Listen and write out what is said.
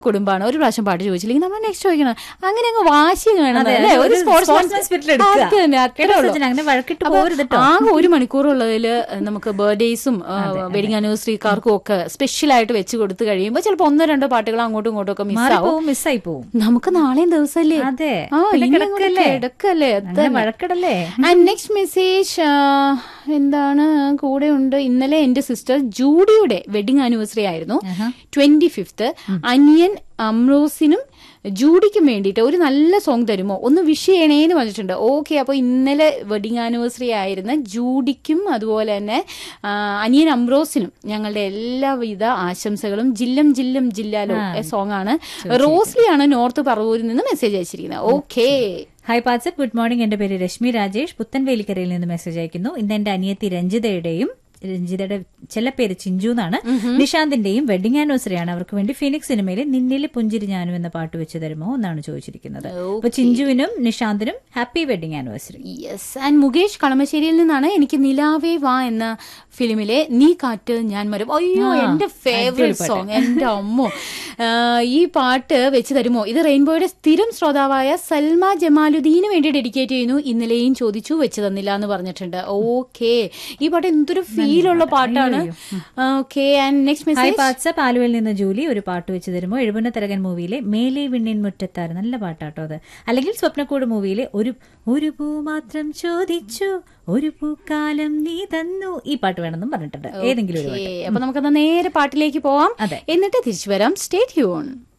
കുടുംബമാണ് ഒരു പ്രാവശ്യം പാട്ട് ചോദിച്ചില്ലെങ്കിൽ നമ്മൾ നെക്സ്റ്റ് ചോദിക്കണം അങ്ങനെ അങ്ങ് വാശി കാണുന്നത് അതെ, അല്ലേ? ഒരു ഒരു സ്പോർട്സ്മാൻ sportsman spirit ൽ എടുക്കുക. അത് തന്നെ, അത്രേ കേട്ടോ, ഉള്ളൂ. സച്ചിൻ, അങ്ങനെ വഴക്കിട്ട് അപ്പൊ പോകരുത് കേട്ടോ. ആകെ ഒരു മണിക്കൂറുള്ളതിൽ നമുക്ക് ബർത്ത്ഡേസും വെഡിങ് ആനിവേഴ്സറിക്കാർക്കും ഒക്കെ സ്പെഷ്യൽ ആയിട്ട് വെച്ച് കൊടുത്തു കഴിയുമ്പോൾ ചിലപ്പോൾ ഒന്നോ രണ്ടോ പാട്ടുകൾ അങ്ങോട്ടും ഇങ്ങോട്ടും ഒക്കെ മിസ്സാവും മാറിപ്പോവും മിസ്സായി പോവും നമുക്ക് നാളെയും ദിവസമല്ലേ അതെ ആ പിന്നെ ഇനി അങ്ങോട്ട് കിടക്കല്ലേ? കിടക്കല്ലേ അങ്ങനെ വഴക്കിടല്ലേ ആൻഡ് നെക്സ്റ്റ് മെസ്സേജ് എന്താണ് കൂടെ ഉണ്ട് ഇന്നലെ എന്റെ സിസ്റ്റർ ജൂഡിയുടെ വെഡിങ് ആനിവേഴ്സറി ആയിരുന്നു ട്വന്റി ഫിഫ്ത്ത് അനിയൻ അമ്രോസിനും ജൂഡിക്കും വേണ്ടിയിട്ട് ഒരു നല്ല സോങ് തരുമോ ഒന്ന് വിഷ് ചെയ്യണേന്ന് പറഞ്ഞിട്ടുണ്ട് ഓക്കെ അപ്പോൾ ഇന്നലെ വെഡിങ് ആനിവേഴ്സറി ആയിരുന്ന ജൂഡിക്കും അതുപോലെ തന്നെ ആ, അനിയൻ അംബ്രോസിനും ഞങ്ങളുടെ എല്ലാവിധ ആശംസകളും ജില്ലം ജില്ലം ജില്ലാലോ സോങ് ആണ് റോസ്ലിയാണ് നോർത്ത് പറവൂരിൽ നിന്ന് മെസ്സേജ് അയച്ചിരിക്കുന്നത് okay hi WhatsApp good morning എന്റെ പേര് രശ്മി രാജേഷ് പുത്തൻവേലിക്കരയിൽ നിന്ന് മെസ്സേജ് അയക്കുന്നു ഇന്ന് എന്റെ അനിയത്തി രഞ്ജിതയുടെയും രഞ്ജിതയുടെ ചില പേര് ചിഞ്ചു എന്നാണ് നിഷാന്തിന്റെയും വെഡിങ് ആനിവേഴ്സറി ആണ് അവർക്ക് വേണ്ടി ഫിനിക്സ് സിനിമയിലെ നിന്നിലെ പുഞ്ചിരി ഞാനും എന്ന പാട്ട് വെച്ച് തരുമോ എന്നാണ് ചോദിച്ചിരിക്കുന്നത് അപ്പൊ ചിഞ്ചുവിനും നിഷാന്തിനും happy wedding anniversary yes and Mukesh കളമശ്ശേരിയിൽ നിന്നാണ് എനിക്ക് നിലാവേ വാ എന്ന ഫിലിമിലെ നീ കാറ്റ് ഞാൻ മരം അയ്യോ ആ, എന്റെ ഫേവറേറ്റ് സോങ് എന്റെ അമ്മോ ആ, ഈ പാട്ട് വെച്ച് തരുമോ ഇത് റെയിൻബോയുടെ സ്ഥിരം ശ്രോതാവായ സൽമ ജമാലുദ്ദീന് വേണ്ടി ഡെഡിക്കേറ്റ് ചെയ്യുന്നു ഇന്നലെയും ചോദിച്ചു വെച്ച് തന്നില്ല എന്ന് പറഞ്ഞിട്ടുണ്ട് ഓക്കെ ഈ പാട്ട് എന്തൊരു ഫീലുള്ള പാട്ടാണ് okay and next hi message WhatsApp ആലുവയിൽ നിന്ന് ജൂലി ഒരു പാട്ട് വെച്ച് തരുമോ എഴുപുന്ന തരകൻ മൂവിയിലെ മേലെ വിണ്ണിൻ മുറ്റത്താറ് നല്ല പാട്ടാട്ടോ അത് അല്ലെങ്കിൽ സ്വപ്നക്കൂട് മൂവിയിലെ ഒരു ഒരു പൂ മാത്രം ചോദിച്ചു ഒരു പൂക്കാലം നീ തന്നു ഈ പാട്ട് വേണമെന്നും പറഞ്ഞിട്ടുണ്ട് ഏതെങ്കിലും ഒരു പാട്ട് അപ്പൊ നമുക്കെന്നാ നേരെ പാട്ടിലേക്ക് പോവാം അതെ. എന്നിട്ട് തിരിച്ചു വരാം സ്റ്റേറ്റ് യൂൺ